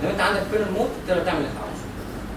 لو انت عندك كيرنل مود تقدر تعمل اللي انت عاوزه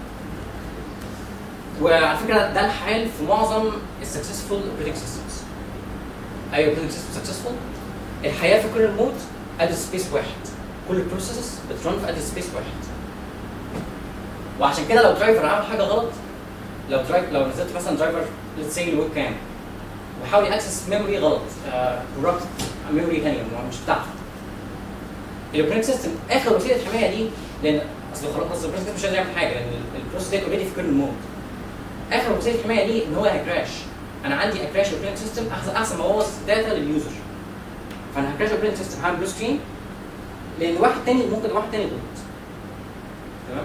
وعلى فكره ده الحال في معظم السكسسفول اوبريتنج سيستمز اي اوبريتنج سيستم سكسسفول الحياه في كيرنل مود ادرس سبيس واحد كل البروسيسز بترن في ادرس سبيس واحد وعشان كده لو درايفر عمل حاجه غلط لو درايف لو نزلت مثلا درايفر ليتس سي الويب كام وحاول ياكسس ميموري غلط كوربت ميموري ثانيه مش بتاعته الاوبريتنج سيستم اخر وسيله حمايه دي لان اصل خلاص اصل الاوبريتنج سيستم مش قادر يعمل حاجه لان البروسيس ديت اوريدي في كيرنل مود اخر وسيله حمايه ليه ان هو هيكراش انا عندي اكراش الاوبريتنج سيستم احسن احسن ما هو داتا لليوزر فانا هكراش الاوبريتنج سيستم هعمل بلو سكرين لان واحد تاني ممكن واحد تاني يغلط تمام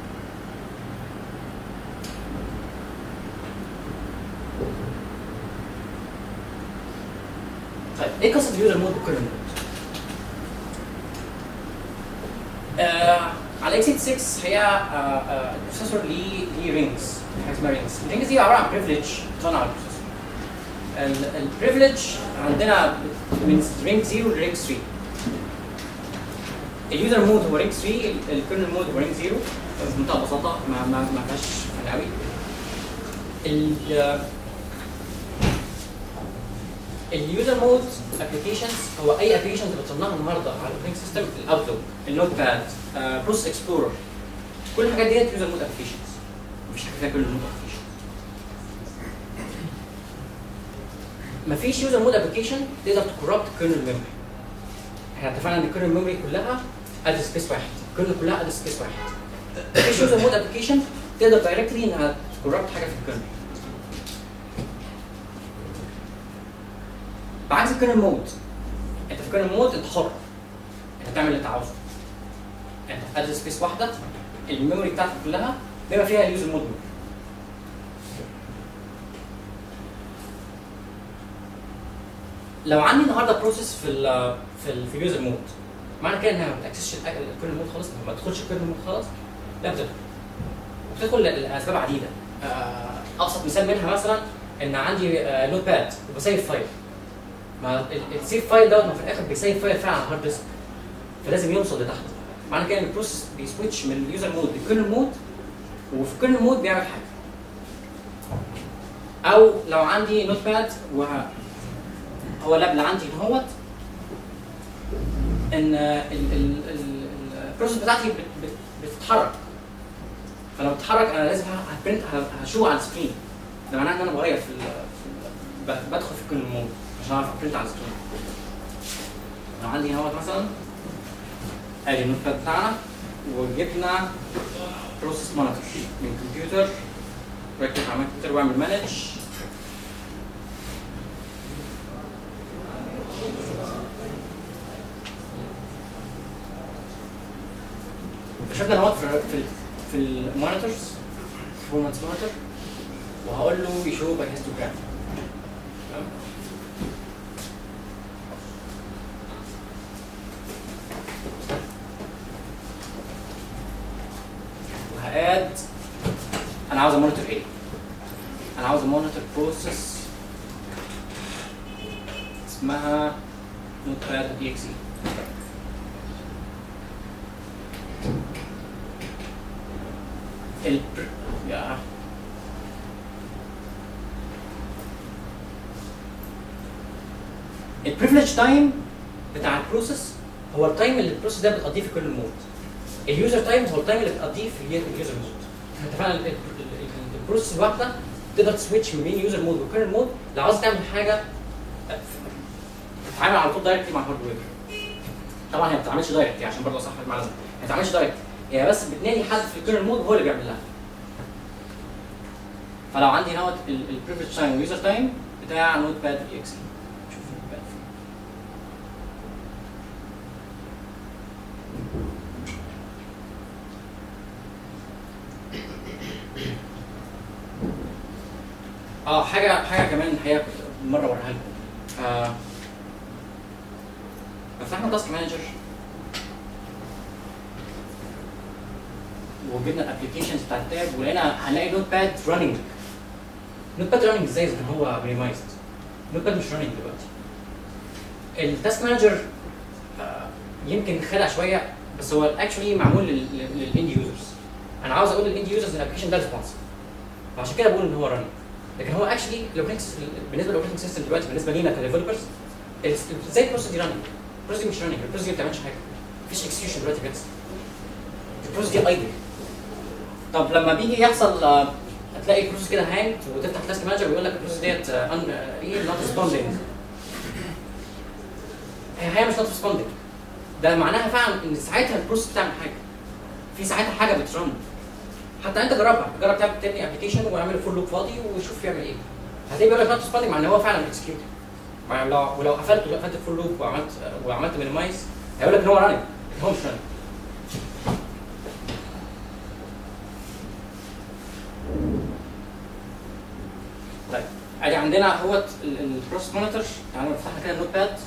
طيب ايه قصه اليوزر مود بكل مود؟ آه على اكس 86 هي آه آه البروسيسور ليه ليه رينجز حاجه اسمها رينجز الرينجز دي عباره عن بريفليج بتصنع على البروسيسور البريفليج عندنا من رينج 0 لرينج 3 اليوزر مود هو رينج 3 الكيرنل مود هو رينج 0 بمنتهى البساطه ما ما ما فيهاش فن قوي ال اليوزر مود ابلكيشنز هو اي ابلكيشنز بتصنعها النهارده على الاوبريتنج سيستم الاوتلوك النوت باد بروس اكسبلورر كل الحاجات ديت يوزر مود ابلكيشنز مفيش حاجه فيها كل المود ابلكيشنز مفيش يوزر مود ابلكيشن تقدر تكوربت كيرنل ميموري احنا اتفقنا ان الكيرنل ميموري كلها ادرس سبيس واحد الكيرنل كلها ادرس سبيس واحد مفيش يوزر مود ابلكيشن تقدر دايركتلي انها تكوربت حاجه في الكيرنل بعكس الكيرنل مود انت في الكيرنل مود انت حر انت تعمل اللي انت عاوزه انت في ادرس سبيس واحده الميموري بتاعتك كلها بما فيها اليوزر مود ميموري لو عندي النهارده بروسيس في ال في ال في اليوزر مود معنى كده انها ما بتاكسسش الكيرنل مود خالص ما تدخلش الكيرنل مود خالص لا بتدخل وبتدخل لاسباب عديده آه، ابسط مثال منها مثلا ان عندي آه، نوت باد وبسيف فايل ما ال- السيف فايل دوت ما في الاخر بيسيف فايل فعلا على الهارد ديسك فلازم يوصل لتحت معنى كده ان البروسيس بيسويتش من اليوزر مود للكيرنل مود وفي الكيرنل مود بيعمل حاجه او لو عندي نوت باد و هو اللاب اللي عندي هوت ان ال- ال- ال- البروسيس بتاعتي بت- بت- بتتحرك فلما بتتحرك انا لازم ه- هبرنت ه- هشوف على السكرين ده معناه ان انا بغير في, ال في ال ب- بدخل في كل مود عشان اعرف ابرنت على السكرين لو عندي هوت مثلا ادي النوت باد بتاعنا وجبنا بروسيس مونيتور من كمبيوتر ركب على الكمبيوتر واعمل مانج شفنا الهوت في في في المونيتورز performance مونيتور وهقول له يشوف الهيستوجرام وهاد انا عاوز امونيتور ايه؟ انا عاوز امونيتور بروسيس اسمها نوت باد دي اكس اي البر... يا البريفليج تايم بتاع البروسيس هو التايم اللي البروسيس ده بتقضيه في كل مود اليوزر تايم هو التايم اللي بتقضيه في اليوزر مود احنا اتفقنا ال- ال- ال- البروسيس الواحده تقدر تسويتش ما بين يوزر مود وكيرنل مود لو عاوز تعمل حاجه تتعامل على طول دايركتلي مع الهاردوير طبعا هي ما بتتعاملش دايركت عشان برضه اصحح المعلومه ما بتتعاملش دايركت هي بس بتنادي حد في الكيرنل مود هو اللي بيعمل لها فلو عندي هنا البريفليج تايم واليوزر تايم بتاع نوت باد اي اكس شوف نوت باد اه حاجه حاجه كمان الحقيقه كنت مره اوريها لكم آه فتحنا تاسك مانجر وجبنا الابلكيشنز بتاع التاب ولقينا هنلاقي نوت باد راننج نوت باد راننج ازاي اذا كان هو مينيمايزد نوت باد مش راننج دلوقتي التاسك مانجر آه، يمكن خدع شويه بس هو اكشولي معمول للاند يوزرز انا عاوز اقول للاند يوزرز ان الابلكيشن ده ريسبونسيف فعشان كده بقول ان هو رن لكن هو اكشلي الاوبريتنج بالنسبه للاوبريتنج سيستم دلوقتي بالنسبه لينا كديفلوبرز ازاي البروسيس دي رننج البروسيس دي مش رننج البروسيس دي ما بتعملش حاجه مفيش اكسكيوشن دلوقتي بيحصل البروسيس دي ايدل طب لما بيجي يحصل آه، هتلاقي البروسيس كده هانج وتفتح تاسك مانجر ويقول لك البروسيس ديت آه، un- آه، ايه نوت ريسبوندينج هي هي مش نوت ريسبوندينج ده معناها فعلا ان ساعتها البروسيس بتعمل حاجه في ساعتها حاجه بترن حتى انت جربها جرب تعمل تبني ابلكيشن واعمل فول لوب فاضي وشوف يعمل ايه هتلاقي بيقول لك نوت ريسبوندينج مع ان هو فعلا اكسكيوت لو ولو قفلت قفلت الفول لوب وعملت وعملت مينيمايز هيقول لك ان هو راننج هو مش راننج طيب ادي عندنا هو البروسيس مونيتور تعالوا فتحنا كده النوت باد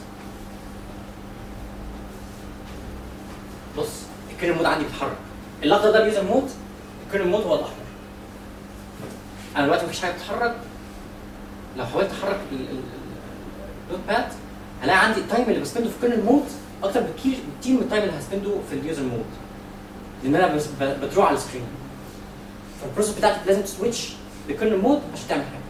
بص الكيرن مود عندي بيتحرك الاخضر ده اليوزر مود الكيرن مود هو الاحمر انا دلوقتي مفيش حاجه بتتحرك لو حاولت احرك ال- ال- ال- النوت باد هلاقي عندي التايم اللي بسبنده في الكيرن مود اكتر بكتير بكتير من التايم اللي هسبنده في اليوزر مود لان انا بس ب- بدرو على السكرين فالبروسيس بتاعتك لازم تسويتش لكيرن مود عشان تعمل حاجه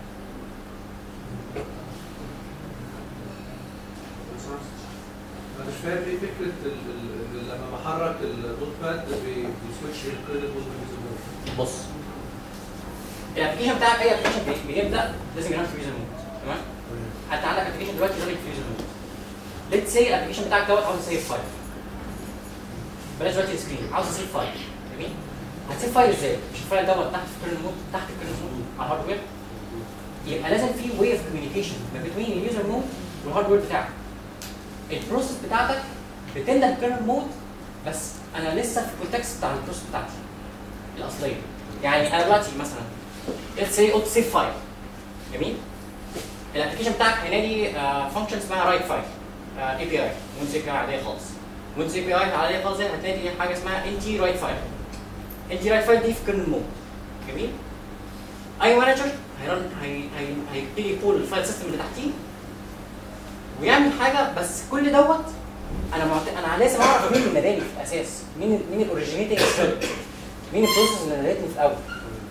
انا مش فاهم ايه فكره ال- ال- ال- لما بحرك النوت باد بي- بيسويتش الكريدت مود بص الابلكيشن بتاعك اي ابلكيشن بي- بيبدا لازم يرن في يوزر مود تمام حتى عندك ابلكيشن دلوقتي راننج في يوزر مود ليتس سي الابلكيشن بتاعك دوت عاوز يسيف فايل بلاش دلوقتي السكرين عاوز يسيف فايل جميل هتسيف فايل ازاي؟ مش الفايل دوت تحت في كل مود تحت كل مود على الهاردوير يبقى لازم في واي اوف كوميونيكيشن ما بين اليوزر مود والهاردوير بتاعك البروسيس بتاعتك بتنده كيرنل مود بس انا لسه في الكونتكست بتاع البروسيس بتاعتي الاصليه يعني انا دلوقتي مثلا ليتس سي قلت سيف فايل جميل الابلكيشن بتاعك هينادي فانكشن اسمها رايت فايل اي بي اي ويندوز اي بي اي عاديه خالص ويندوز اي بي اي عاديه خالص دي هتنادي حاجه اسمها ان تي رايت فايل ان تي رايت فايل دي في كيرنل مود جميل اي مانجر هيرن هي هي هيبتدي يقول الفايل سيستم اللي تحتيه ويعمل حاجه بس كل دوت انا معت... انا لازم اعرف مين اللي ناداني في الاساس مين مين الاوريجينيتنج مين البروسيس اللي نادتني في الاول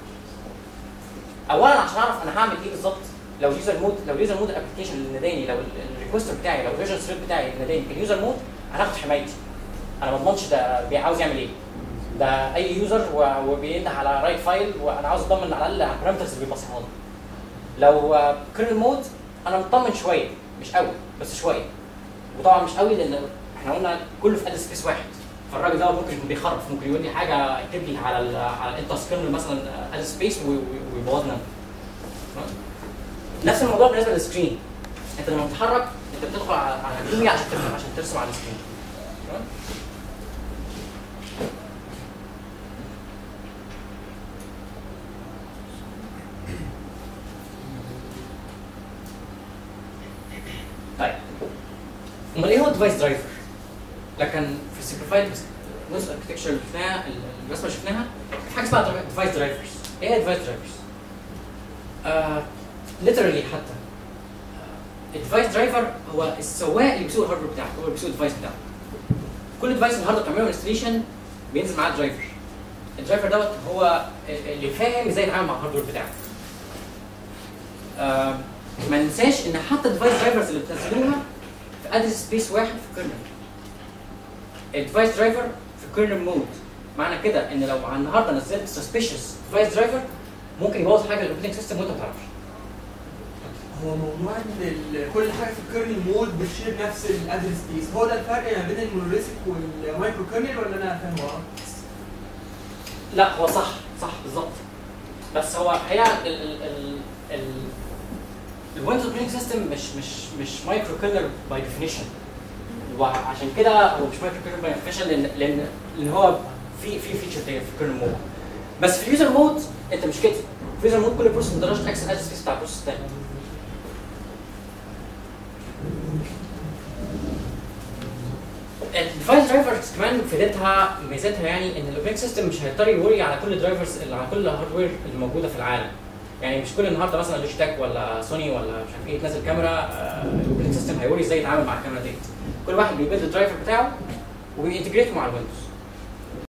اولا عشان اعرف انا هعمل ايه بالظبط لو اليوزر مود لو اليوزر مود الابلكيشن اللي ناداني لو الريكوستر بتاعي لو الفيرجن ثريد بتاعي اللي ناداني في اليوزر مود انا هاخد حمايتي انا ما اضمنش ده بي- عاوز يعمل ايه ده اي يوزر و- وبينده على رايت فايل وانا عاوز اضمن على الاقل على البارامترز اللي بيبصيها لي لو كيرنل مود انا مطمن شويه مش قوي بس شويه وطبعا مش قوي لان احنا قلنا كله في اد سبيس واحد فالراجل ده ممكن يكون بيخرف ممكن يقول لي حاجه اكتب لي على ال على الانترس كيرنل مثلا اد سبيس ويبوظنا نفس الموضوع بالنسبه للسكرين انت لما بتتحرك انت بتدخل على على جوجل عشان ترسم عشان ترسم على السكرين تمام؟ طيب امال ايه هو الديفايس درايفر؟ لكن في السمبليفايد نص اركتكشر اللي شفناها الرسمه اللي شفناها في حاجه اسمها ديفايس درايفرز ايه هي الديفايس درايفرز؟ آه literally حتى الديفايس درايفر هو السواق اللي بيسوق الهاردوير بتاعك هو اللي بيسوق الديفايس بتاعك كل ديفايس النهارده بتعمله انستليشن بينزل معاه درايفر الدرايفر دوت هو اللي فاهم ازاي يتعامل مع الهاردوير بتاعك آه ما ننساش ان حتى الديفايس درايفرز اللي بتنزلوها في ادرس سبيس واحد في كيرنل الديفايس درايفر في كيرنل مود معنى كده ان لو على النهارده نزلت سسبيشس ديفايس درايفر ممكن يبوظ حاجه للاوبريتنج سيستم وانت ما تعرفش هو موضوع ان ال- كل حاجه في الكيرنل مود بتشير نفس الادرس سبيس هو ده الفرق ما بين المونوليثيك والمايكرو كيرنل ولا انا فاهم غلط؟ لا هو صح صح بالظبط بس هو هي ال ال ال ال الويندوز اوبريتنج سيستم مش مش مش مايكرو كيرنل باي ديفينيشن وعشان كده هو مش مايكرو كيرنل باي ديفينيشن لان لان لان هو في في فيتشر تاني في الكيرنل مود بس في اليوزر مود انت مش كده في اليوزر مود كل بروسيس ما تقدرش تاكسس الادرس سبيس بتاع البروسيس الثاني الديفايس درايفرز كمان فائدتها ميزتها يعني ان الاوبريتنج سيستم مش هيضطر يوري على كل درايفرز على كل الهاردوير اللي موجوده في العالم يعني مش كل النهارده مثلا لوجيتك ولا سوني ولا مش عارف ايه تنزل كاميرا الاوبريتنج سيستم هيوري ازاي يتعامل مع الكاميرا ديت كل واحد بيبيلد الدرايفر بتاعه وبينتجريته مع الويندوز